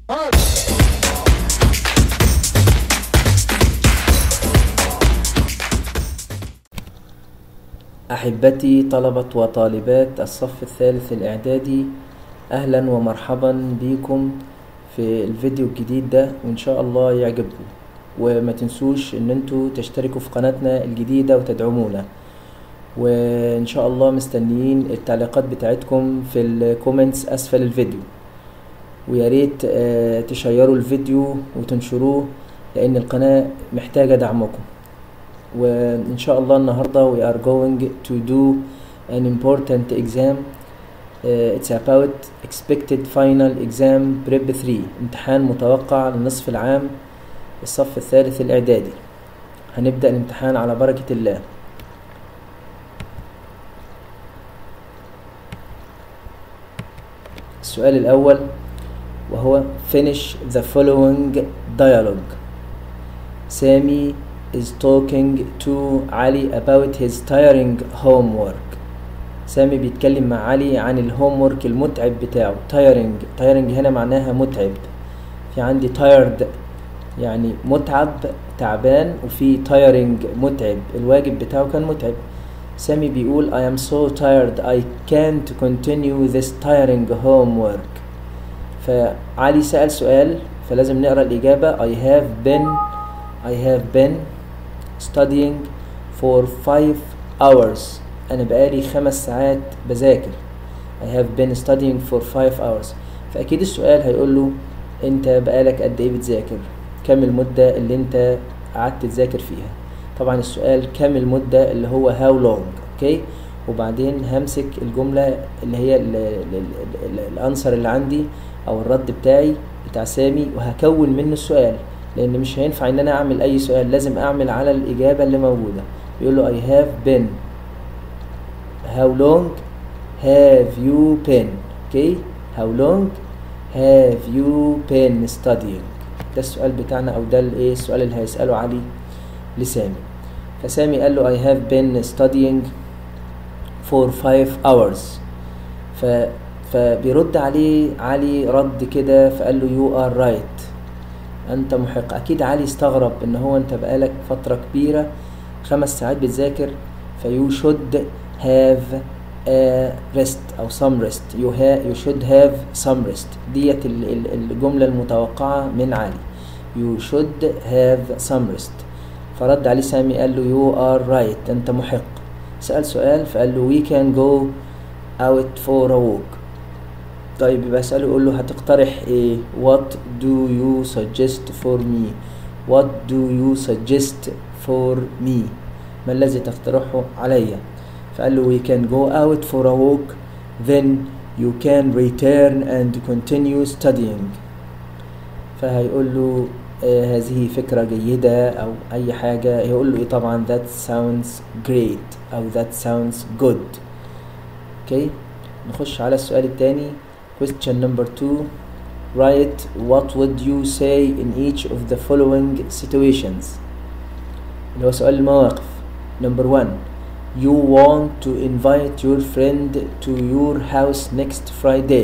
أحبتي طلبة وطالبات الصف الثالث الإعدادي أهلا ومرحبا بكم في الفيديو الجديد ده وإن شاء الله يعجبكم وما تنسوش إن انتوا تشتركوا في قناتنا الجديدة وتدعمونا وإن شاء الله مستنيين التعليقات بتاعتكم في الكومنتس أسفل الفيديو ويا ريت آه، تشيروا الفيديو وتنشروه لأن القناة محتاجة دعمكم وإن شاء الله النهاردة we are going to do an important exam uh, it's about expected final exam prep 3 امتحان متوقع لنصف العام الصف الثالث الإعدادي هنبدأ الامتحان على بركة الله السؤال الأول وهو finish the following dialogue سامي is talking to علي about his tiring homework سامي بيتكلم مع علي عن الهومورك المتعب بتاعه tiring tiring هنا معناها متعب في عندي tired يعني متعب تعبان وفي tiring متعب الواجب بتاعه كان متعب سامي بيقول I am so tired I can't continue this tiring homework فعلي سأل سؤال فلازم نقرأ الإجابة I have been I have been studying for five hours أنا بقالي خمس ساعات بذاكر I have been studying for five hours فأكيد السؤال هيقول له أنت بقالك قد إيه بتذاكر كم المدة اللي أنت قعدت تذاكر فيها طبعا السؤال كم المدة اللي هو how long أوكي وبعدين همسك الجملة اللي هي ال- ال- ال- ال- الأنسر اللي عندي أو الرد بتاعي بتاع سامي وهكون منه السؤال لان مش هينفع ان انا اعمل اي سؤال لازم اعمل على الاجابه اللي موجوده بيقول له I have been how long have you been okay how long have you been studying ده السؤال بتاعنا او ده الايه السؤال اللي هيساله علي لسامي فسامي قال له I have been studying for five hours ف فبيرد عليه علي رد كده فقال له you are right انت محق اكيد علي استغرب ان هو انت بقالك فترة كبيرة خمس ساعات بتذاكر فيو should have a rest او some rest you, ha you should have some rest ديت ال- ال- الجملة المتوقعة من علي you should have some rest فرد عليه سامي قال له you are right انت محق سأل سؤال فقال له we can go out for a walk طيب يبقى اسأله يقول له هتقترح ايه what do you suggest for me what do you suggest for me ما الذي تقترحه علي فقال له we can go out for a walk then you can return and continue studying فهيقول له آه هذه فكرة جيدة أو أي حاجة هيقول له إيه طبعا that sounds great أو that sounds good اوكي نخش على السؤال التاني question number two write what would you say in each of the following situations اللي هو سؤال المواقف number one you want to invite your friend to your house next Friday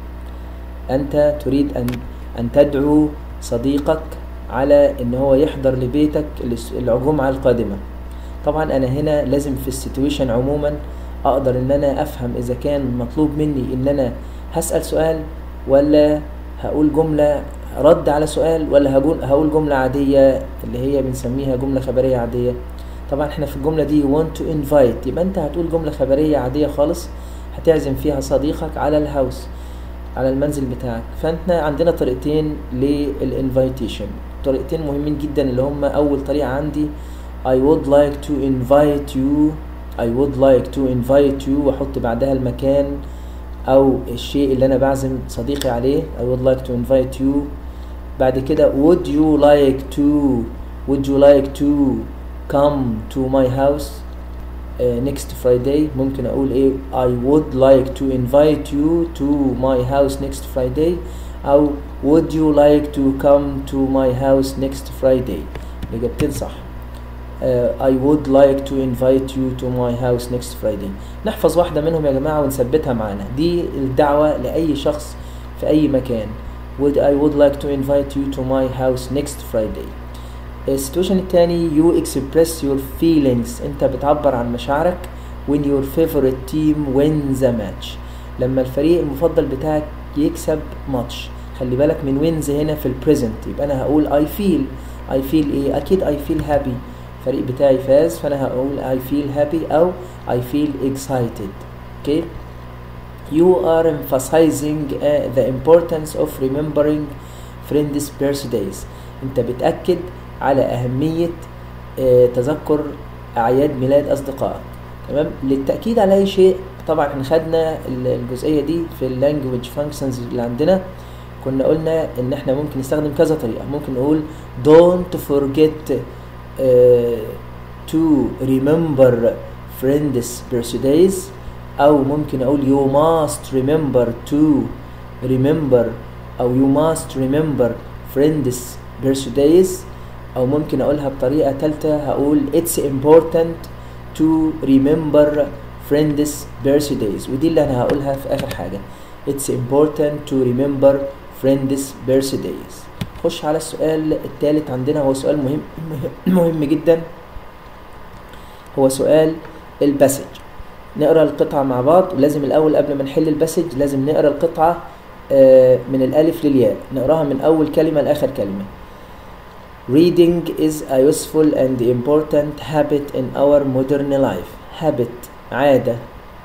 أنت تريد أن أن تدعو صديقك على إن هو يحضر لبيتك الأس- الجمعة القادمة طبعا أنا هنا لازم في السيتويشن عموما أقدر إن أنا أفهم إذا كان مطلوب مني إن أنا هسأل سؤال ولا هقول جملة رد على سؤال ولا هقول هقول جملة عادية اللي هي بنسميها جملة خبرية عادية طبعا احنا في الجملة دي want to invite يبقى انت هتقول جملة خبرية عادية خالص هتعزم فيها صديقك على الهاوس على المنزل بتاعك فاحنا عندنا طريقتين للانفيتيشن طريقتين مهمين جدا اللي هم اول طريقة عندي I would like to invite you I would like to invite you واحط بعدها المكان او الشيء اللي انا بعزم صديقي عليه I would like to invite you بعد كده would you like to would you like to come to my house uh, next Friday ممكن اقول ايه I would like to invite you to my house next Friday او would you like to come to my house next Friday الاجابتين صح uh, I would like to invite you to my house next Friday نحفظ واحدة منهم يا جماعة ونثبتها معانا دي الدعوة لأي شخص في أي مكان would I would like to invite you to my house next Friday السيتويشن التاني you express your feelings انت بتعبر عن مشاعرك when your favorite team wins a match لما الفريق المفضل بتاعك يكسب ماتش خلي بالك من wins هنا في البريزنت يبقى انا هقول I feel I feel ايه اكيد I feel happy الفريق بتاعي فاز فانا هقول I feel happy او I feel excited okay you are emphasizing uh, the importance of remembering friends birthdays انت بتأكد على أهمية uh, تذكر أعياد ميلاد أصدقائك تمام للتأكيد على أي شيء طبعا احنا خدنا الجزئية دي في اللانجوج فانكشنز اللي عندنا كنا قلنا ان احنا ممكن نستخدم كذا طريقة ممكن نقول don't forget uh, to remember friends birthdays او ممكن اقول you must remember to remember او you must remember friends birthdays او ممكن اقولها بطريقة تالتة هقول it's important to remember friends birthdays ودي اللي انا هقولها في اخر حاجة it's important to remember friends birthdays خش على السؤال الثالث عندنا هو سؤال مهم مهم جدا هو سؤال الباسج نقرا القطعة مع بعض ولازم الأول قبل ما نحل الباسج لازم نقرا القطعة من الألف للياء نقراها من أول كلمة لآخر كلمة Reading is a useful and important habit in our modern life. Habit عادة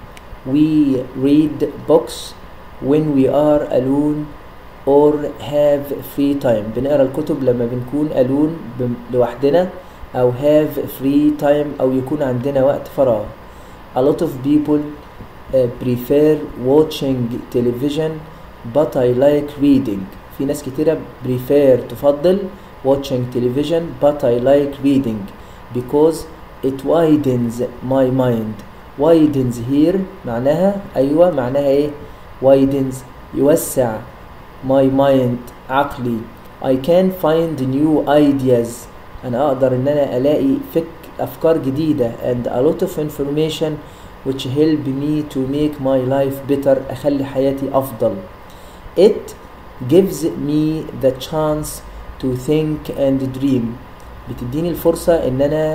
We read books when we are alone or have free time بنقرا الكتب لما بنكون alone لوحدنا أو have free time أو يكون عندنا وقت فراغ A lot of people uh, prefer watching television but I like reading في ناس كتيرة prefer تفضل watching television but I like reading because it widens my mind widens here معناها أيوة معناها إيه widens يوسع my mind عقلي I can find new ideas أنا أقدر إن أنا ألاقي فك أفكار جديدة and a lot of information which help me to make my life better أخلي حياتي أفضل it gives me the chance to think and dream بتديني الفرصة إن أنا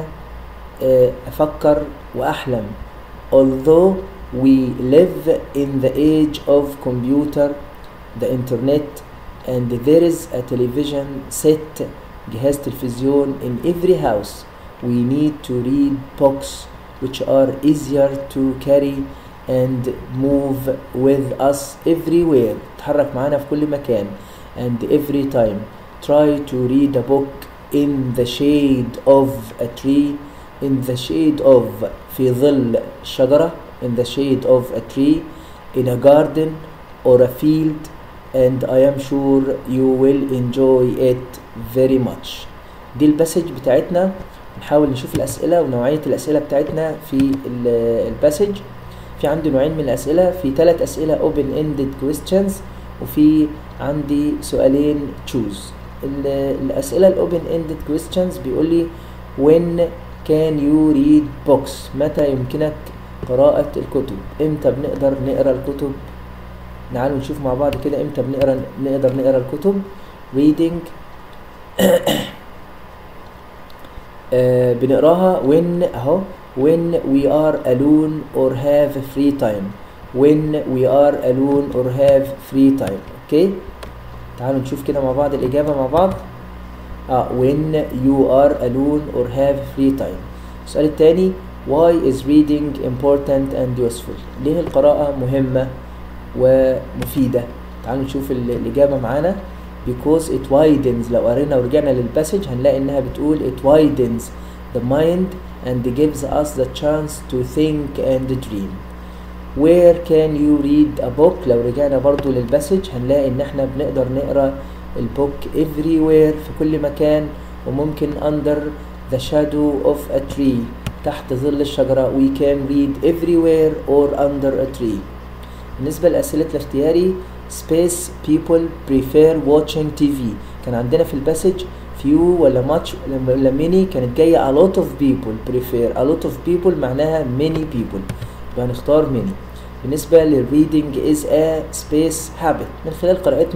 أفكر وأحلم although we live in the age of computer the internet and there is a television set جهاز تلفزيون in every house we need to read books which are easier to carry and move with us everywhere تتحرك معانا في كل مكان and every time try to read a book in the shade of a tree in the shade of في ظل شجرة in the shade of a tree in a garden or a field and I am sure you will enjoy it very much دي الباسج بتاعتنا نحاول نشوف الأسئلة ونوعية الأسئلة بتاعتنا في الباسج في عندي نوعين من الأسئلة في ثلاث أسئلة open ended questions وفي عندي سؤالين choose الأسئلة الأوبن ended questions بيقول لي when can you read books متى يمكنك قراءة الكتب امتى بنقدر نقرا الكتب تعالوا نشوف مع بعض كده امتى بنقرا نقدر نقرا الكتب reading آه بنقراها when اهو when we are alone or have free time when we are alone or have free time اوكي تعالوا نشوف كده مع بعض الإجابة مع بعض اه when you are alone or have free time السؤال التاني why is reading important and useful ليه القراءة مهمة ومفيدة تعالوا نشوف الإجابة معانا because it widens لو قرينا ورجعنا للباسج هنلاقي إنها بتقول it widens the mind and gives us the chance to think and dream where can you read a book لو رجعنا برضو للباسج هنلاقي ان احنا بنقدر نقرا البوك everywhere في كل مكان وممكن under the shadow of a tree تحت ظل الشجرة we can read everywhere or under a tree بالنسبة لأسئلة الاختياري space people prefer watching TV كان عندنا في الباسج few ولا much ولا many كانت جاية a lot of people prefer a lot of people معناها many people يبقى هنختار many بالنسبة للريدنج is a space habit من خلال قراءتنا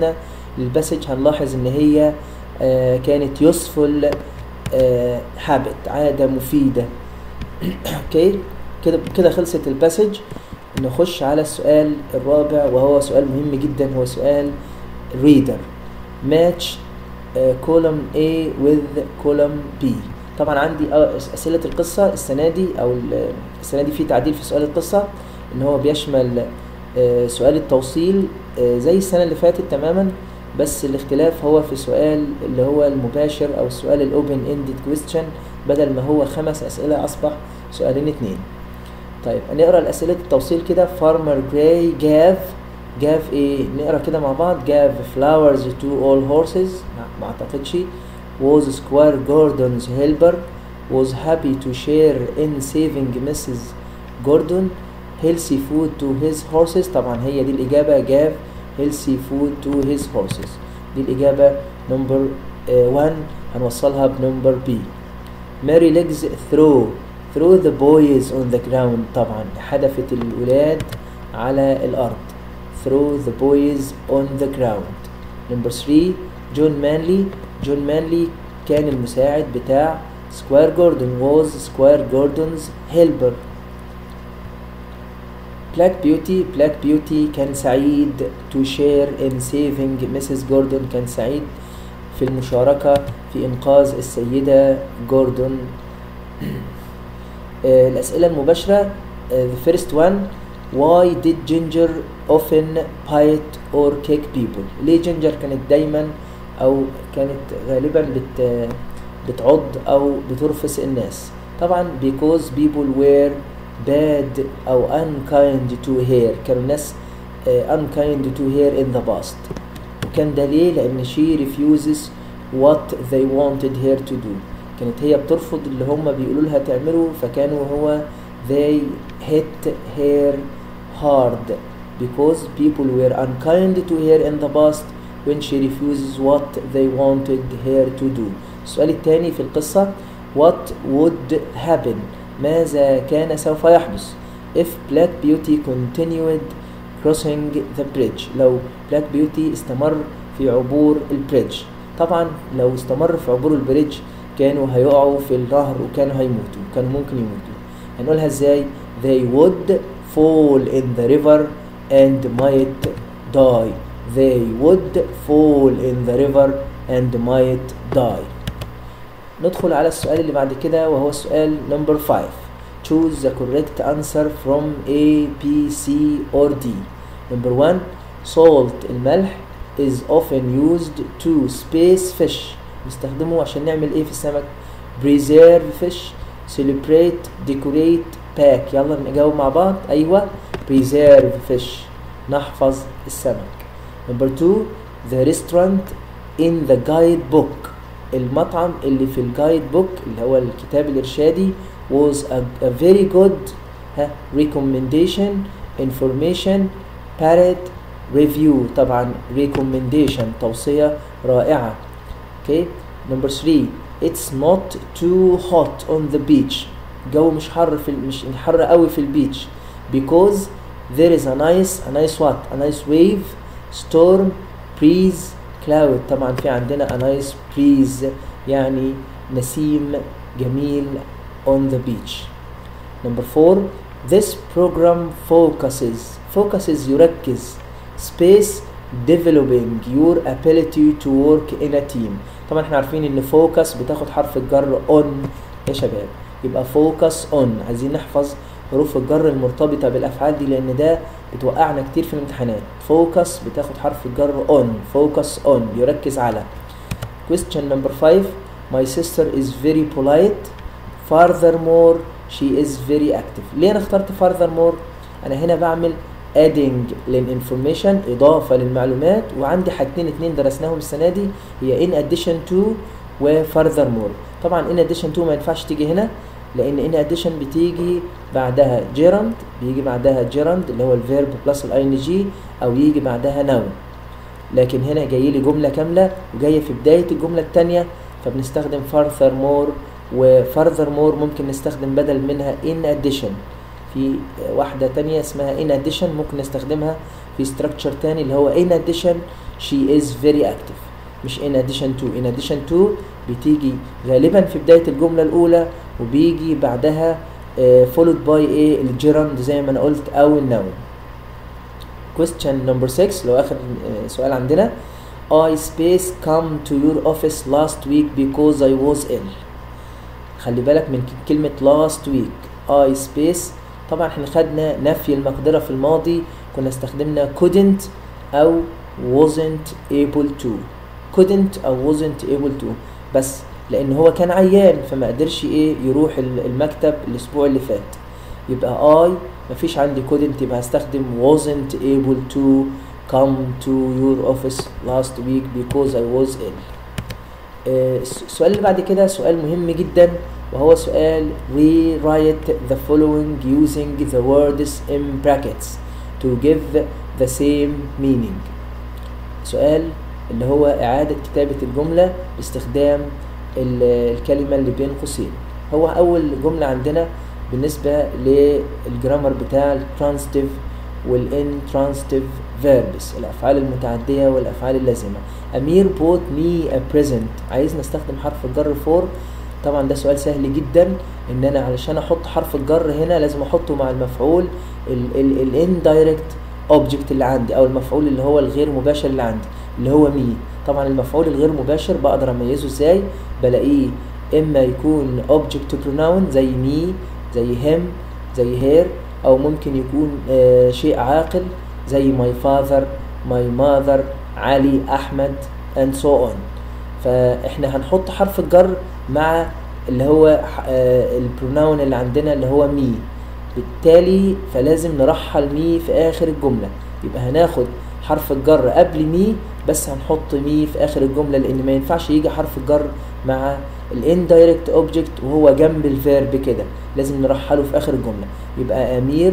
للباسج هنلاحظ ان هي آه كانت يوسفول هابت عادة مفيدة اوكي كده كده خلصت الباسج نخش على السؤال الرابع وهو سؤال مهم جدا هو سؤال reader match كولوم A with كولوم B طبعا عندي أسئلة القصة السنة دي أو السنة دي في تعديل في سؤال القصة إن هو بيشمل سؤال التوصيل زي السنة اللي فاتت تماما بس الاختلاف هو في سؤال اللي هو المباشر أو السؤال الأوبن اندد كويستشن بدل ما هو خمس أسئلة أصبح سؤالين اتنين طيب نقرا الأسئلة التوصيل كده فارمر جراي جاف جاف ايه نقرا كده مع بعض جاف flowers to all horses ما اعتقدش was Squire Gordon's helper was happy to share in saving Mrs. Gordon healthy food to his horses طبعا هي دي الإجابة gave healthy food to his horses دي الإجابة نمبر 1 هنوصلها بنمبر B Mary legs throw throw the boys on the ground طبعا حدفت الولاد على الأرض throw the boys on the ground number 3 جون مانلي جون مانلي كان المساعد بتاع سكوير جوردون was سكوير جوردونز helper Black Beauty Black Beauty كان سعيد to share in saving Mrs. Gordon كان سعيد في المشاركة في إنقاذ السيدة جوردون الأسئلة المباشرة the first one why did Ginger often bite or kick people ليه جينجر كانت دايما أو كانت غالبا بت بتعض أو بترفس الناس طبعا because people were bad أو unkind to her كانوا الناس unkind to her in the past وكان ده ليه لأن she refuses what they wanted her to do كانت هي بترفض اللي هم بيقولوا لها تعمله فكانوا هو they hit her hard because people were unkind to her in the past when she refuses what they wanted her to do السؤال الثاني في القصة what would happen ماذا كان سوف يحدث if Black Beauty continued crossing the bridge لو Black Beauty استمر في عبور البريدج طبعا لو استمر في عبور البريدج كانوا هيقعوا في النهر وكانوا هيموتوا كانوا ممكن يموتوا هنقولها ازاي they would fall in the river and might die they would fall in the river and might die ندخل على السؤال اللي بعد كده وهو السؤال number 5 choose the correct answer from A, B, C or D number 1 salt الملح is often used to space fish بنستخدمه عشان نعمل ايه في السمك preserve fish celebrate decorate pack يلا نجاوب مع بعض ايوه preserve fish نحفظ السمك number 2 the restaurant in the guide book المطعم اللي في الجايد بوك اللي هو الكتاب الإرشادي was a, a very good ها, recommendation information parrot review طبعا recommendation توصية رائعة okay number 3 it's not too hot on the beach الجو مش حر في مش حر قوي في البيتش because there is a nice a nice what a nice wave storm breeze cloud طبعا في عندنا a nice breeze يعني نسيم جميل on the beach number four this program focuses focuses يركز space developing your ability to work in a team طبعا احنا عارفين ان focus بتاخد حرف الجر on يا شباب يبقى focus on عايزين نحفظ حروف الجر المرتبطة بالأفعال دي لأن ده بتوقعنا كتير في الامتحانات focus بتاخد حرف الجر on focus on يركز على question number 5 my sister is very polite furthermore she is very active ليه أنا اخترت furthermore أنا هنا بعمل adding للinformation إضافة للمعلومات وعندي حاجتين اتنين درسناهم السنة دي هي in addition to و furthermore طبعا in addition to ما ينفعش تيجي هنا لان ان اديشن بتيجي بعدها جيرند بيجي بعدها جيرند اللي هو الفيرب بلس الاي ان جي او يجي بعدها نون لكن هنا جاي لي جمله كامله وجايه في بدايه الجمله الثانيه فبنستخدم further more و furthermore ممكن نستخدم بدل منها in addition في واحده تانية اسمها in addition ممكن نستخدمها في structure تاني اللي هو in addition she is very active مش in addition to in addition to بتيجي غالبا في بداية الجملة الأولى وبيجي بعدها آه، followed by ايه الجيرند زي ما انا قلت او النون question number 6 لو اخر آه، سؤال عندنا I space come to your office last week because I was ill خلي بالك من ك- كلمة last week I space طبعا احنا خدنا نفي المقدرة في الماضي كنا استخدمنا couldn't أو wasn't able to couldn't أو wasn't able to بس لأن هو كان عيان فما قدرش إيه يروح ال- المكتب الأسبوع اللي فات يبقى I مفيش عندي couldn't يبقى هستخدم wasn't able to come to your office last week because I was ill آه، الس- السؤال اللي بعد كده سؤال مهم جدا وهو سؤال rewrite the following using the words in brackets to give the same meaning سؤال اللي هو إعادة كتابة الجملة باستخدام ال- الكلمة اللي بين قوسين هو أول جملة عندنا بالنسبة للجرامر بتاع الترانستيف والانترانستيف verbs الأفعال المتعدية والأفعال اللازمة أمير بوت مي a present عايز نستخدم حرف الجر فور طبعا ده سؤال سهل جدا ان انا علشان احط حرف الجر هنا لازم احطه مع المفعول الاندايركت اوبجكت اللي عندي او المفعول اللي هو الغير مباشر اللي عندي اللي هو مي طبعا المفعول الغير مباشر بقدر اميزه ازاي بلاقيه اما يكون object pronoun زي مي زي him زي her او ممكن يكون آه شيء عاقل زي my father my mother علي احمد and so on فاحنا هنحط حرف الجر مع اللي هو آه البروناون اللي عندنا اللي هو مي بالتالي فلازم نرحل مي في اخر الجمله يبقى هناخد حرف الجر قبل مي بس هنحط مي في اخر الجمله لان ما ينفعش يجي حرف الجر مع الاندايركت اوبجكت وهو جنب الفيرب كده لازم نرحله في اخر الجمله يبقى امير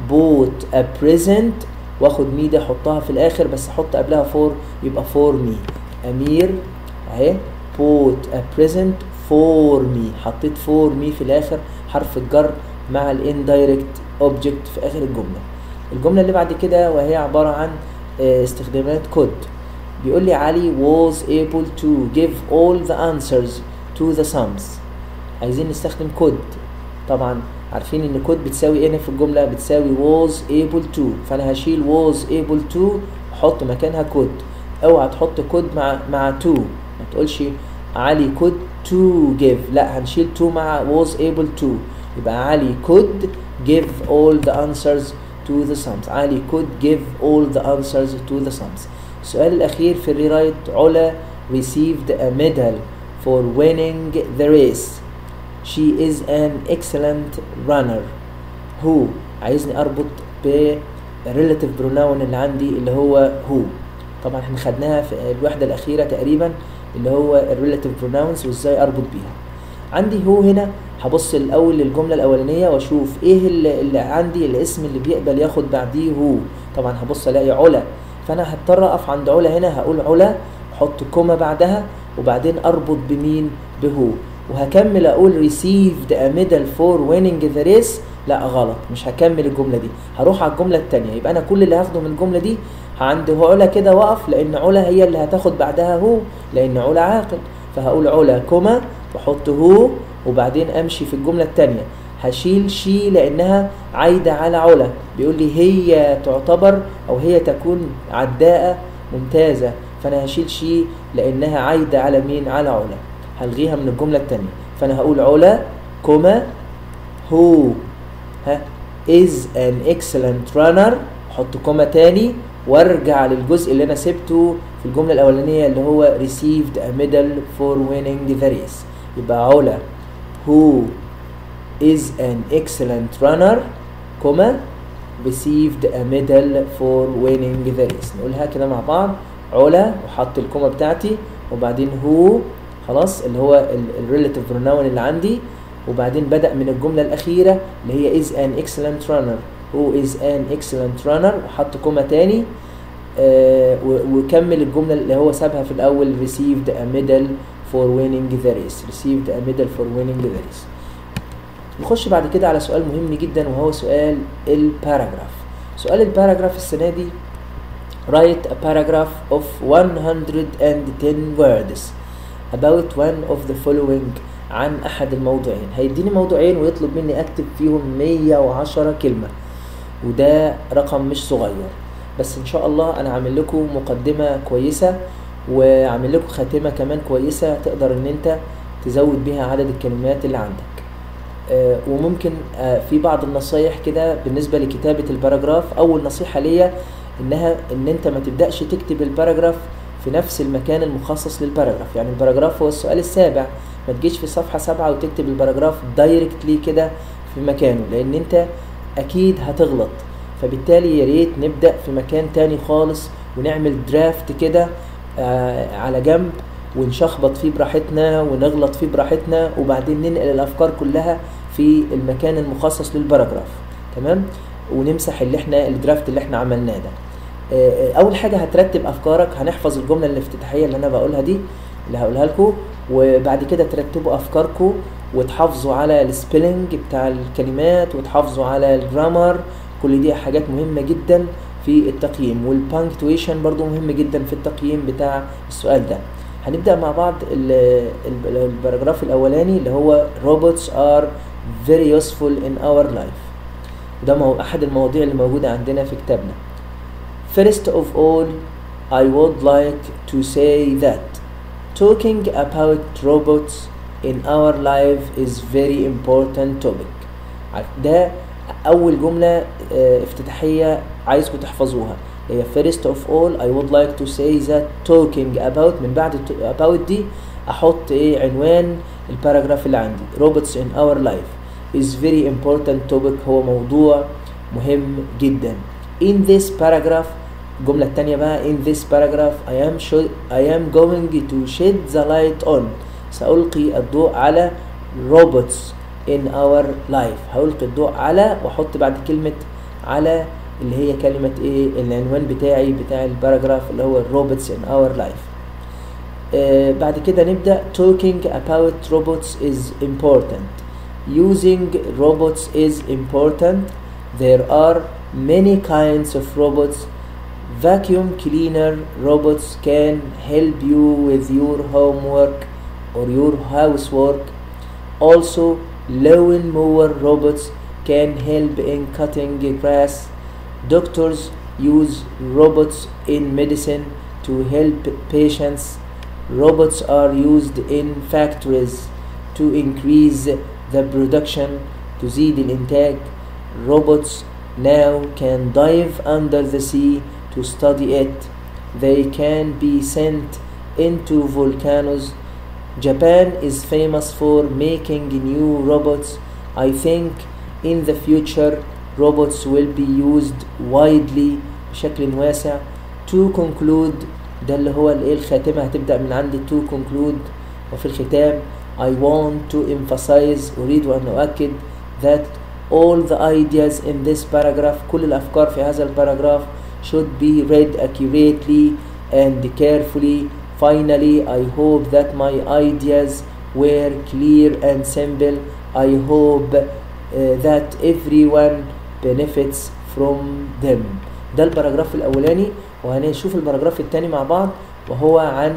بوت ا بريزنت واخد مي ده احطها في الاخر بس احط قبلها فور يبقى فور مي امير اهي بوت ا بريزنت فور مي حطيت فور مي في الاخر حرف الجر مع الاندايركت اوبجكت في اخر الجمله الجمله اللي بعد كده وهي عباره عن آه، استخدامات كود بيقول لي علي was able to give all the answers to the sums عايزين نستخدم كود طبعا عارفين ان كود بتساوي ايه هنا في الجمله بتساوي was able to فانا هشيل was able to احط مكانها كود اوعى تحط كود مع مع to ما تقولش علي could to give لا هنشيل to مع was able to يبقى علي could give all the answers to the sums علي could give all the answers to the sums السؤال الأخير في الريرايت علا received a medal for winning the race she is an excellent runner who عايزني أربط ب relative pronoun اللي عندي اللي هو who طبعا احنا خدناها في الوحدة الأخيرة تقريبا اللي هو ال relative pronouns وازاي أربط بيها عندي هو هنا هبص الاول للجمله الاولانيه واشوف ايه اللي, اللي عندي الاسم اللي بيقبل ياخد بعديه هو طبعا هبص الاقي علا فانا هضطر اقف عند علا هنا هقول علا احط كوما بعدها وبعدين اربط بمين بهو وهكمل اقول received a medal for winning the race لا غلط مش هكمل الجمله دي هروح على الجمله الثانيه يبقى انا كل اللي هاخده من الجمله دي عند هو علا كده واقف لان علا هي اللي هتاخد بعدها هو لان علا عاقل فهقول علا كوما واحط هو وبعدين امشي في الجمله الثانيه هشيل شي لانها عايده على علا بيقول لي هي تعتبر او هي تكون عداءه ممتازه فانا هشيل شي لانها عايده على مين على علا هلغيها من الجمله الثانيه فانا هقول علا كوما هو ها is an excellent runner احط كوما تاني وارجع للجزء اللي انا سبته في الجمله الاولانيه اللي هو received a medal for winning the race يبقى علا who is an excellent runner كوما received a medal for winning the race نقولها كده مع بعض علا وحط الكوما بتاعتي وبعدين هو خلاص اللي هو الريلاتيف pronoun اللي عندي وبعدين بدأ من الجملة الأخيرة اللي هي is an excellent runner who is an excellent runner وحط كوما تاني آه وكمل الجملة اللي هو سابها في الأول received a medal for winning the race received a medal for winning the race نخش بعد كده على سؤال مهم جدا وهو سؤال الباراجراف سؤال الباراجراف السنة دي write a paragraph of 110 words about one of the following عن أحد الموضوعين هيديني موضوعين ويطلب مني أكتب فيهم 110 كلمة وده رقم مش صغير بس إن شاء الله أنا عامل لكم مقدمة كويسة وعامل لكم خاتمة كمان كويسة تقدر إن أنت تزود بيها عدد الكلمات اللي عندك آه، وممكن آه، في بعض النصايح كده بالنسبة لكتابة الباراجراف أول نصيحة ليا إنها إن أنت ما تبدأش تكتب الباراجراف في نفس المكان المخصص للباراجراف يعني الباراجراف هو السؤال السابع ما تجيش في صفحة سبعة وتكتب الباراجراف دايركتلي كده في مكانه لأن أنت أكيد هتغلط فبالتالي يا ريت نبدأ في مكان تاني خالص ونعمل درافت كده آه، على جنب ونشخبط فيه براحتنا ونغلط فيه براحتنا وبعدين ننقل الافكار كلها في المكان المخصص للباراجراف تمام ونمسح اللي احنا الدرافت اللي احنا عملناه ده آه، آه، اول حاجه هترتب افكارك هنحفظ الجمله الافتتاحيه اللي انا بقولها دي اللي هقولها لكم وبعد كده ترتبوا افكاركم وتحافظوا على السبيلنج بتاع الكلمات وتحافظوا على الجرامر كل دي حاجات مهمه جدا في التقييم والبانكتويشن برضو مهم جدا في التقييم بتاع السؤال ده هنبدأ مع بعض ال- ال- الباراجراف الأولاني اللي هو robots are very useful in our life وده مو أحد المواضيع اللي موجودة عندنا في كتابنا First of all I would like to say that talking about robots in our life is very important topic عارف- ده أول جملة آه، افتتاحية عايزكم تحفظوها هي first of all I would like to say that talking about من بعد ت- about دي أحط إيه عنوان الباراجراف اللي عندي robots in our life is very important topic هو موضوع مهم جدا in this paragraph الجملة التانية بقى in this paragraph I am show, I am going to shed the light on سألقي الضوء على robots in our life هألقي الضوء على وأحط بعد كلمة على اللي هي كلمة ايه العنوان بتاعي بتاع الباراجراف اللي هو robots in our life آه بعد كده نبدأ talking about robots is important using robots is important there are many kinds of robots vacuum cleaner robots can help you with your homework or your housework also lawn mower robots can help in cutting grass doctors use robots in medicine to help patients robots are used in factories to increase the production تزيد الإنتاج robots now can dive under the sea to study it they can be sent into volcanoes Japan is famous for making new robots I think in the future robots will be used widely بشكل واسع to conclude ده اللي هو الايه الخاتمة هتبدأ من عندي to conclude وفي الختام I want to emphasize أريد أن أؤكد that all the ideas in this paragraph كل الأفكار في هذا الباراجراف should be read accurately and carefully finally I hope that my ideas were clear and simple I hope uh, that everyone benefits from them ده الباراجراف الأولاني وهنشوف الباراجراف التاني مع بعض وهو عن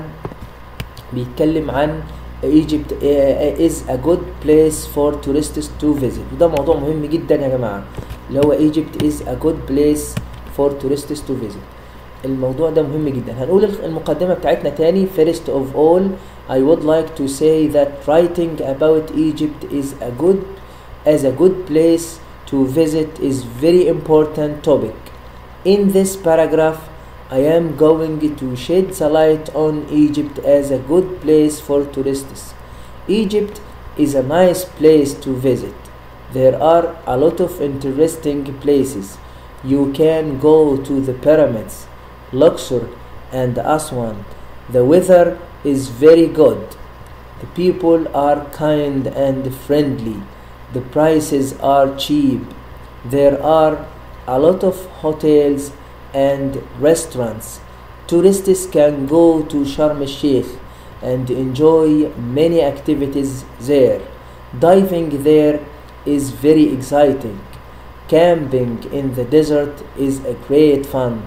بيتكلم عن Egypt uh, is a good place for tourists to visit وده موضوع مهم جدا يا جماعة اللي هو Egypt is a good place for tourists to visit الموضوع ده مهم جدا هنقول المقدمة بتاعتنا تاني first of all I would like to say that writing about Egypt is a good as a good place to visit is very important topic in this paragraph I am going to shed the light on Egypt as a good place for tourists. Egypt is a nice place to visit. There are a lot of interesting places. You can go to the pyramids, Luxor, and Aswan. The weather is very good. The people are kind and friendly. The prices are cheap. There are a lot of hotels and restaurants. Tourists can go to Sharm el Sheikh and enjoy many activities there. Diving there is very exciting. Camping in the desert is a great fun.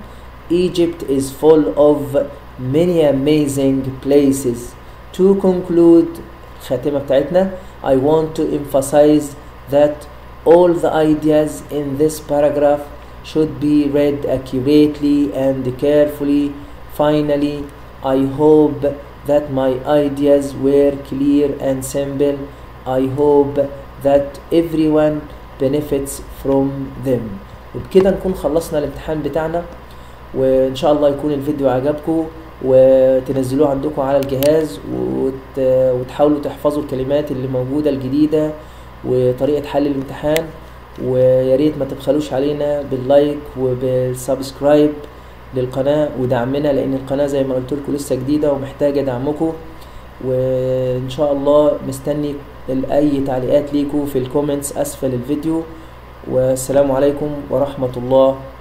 Egypt is full of many amazing places to conclude الخاتمة بتاعتنا I want to emphasize that all the ideas in this paragraph should be read accurately and carefully finally I hope that my ideas were clear and simple I hope that everyone benefits from them وبكده نكون خلصنا الامتحان بتاعنا وان شاء الله يكون الفيديو عجبكم وتنزلوه عندكم على الجهاز وت... وتحاولوا تحفظوا الكلمات اللي موجودة الجديدة وطريقة حل الامتحان ويا ريت ما تبخلوش علينا باللايك وبالسبسكرايب للقناة ودعمنا لأن القناة زي ما قلت لكم لسه جديدة ومحتاجة دعمكم وإن شاء الله مستني أي تعليقات ليكم في الكومنتس أسفل الفيديو والسلام عليكم ورحمة الله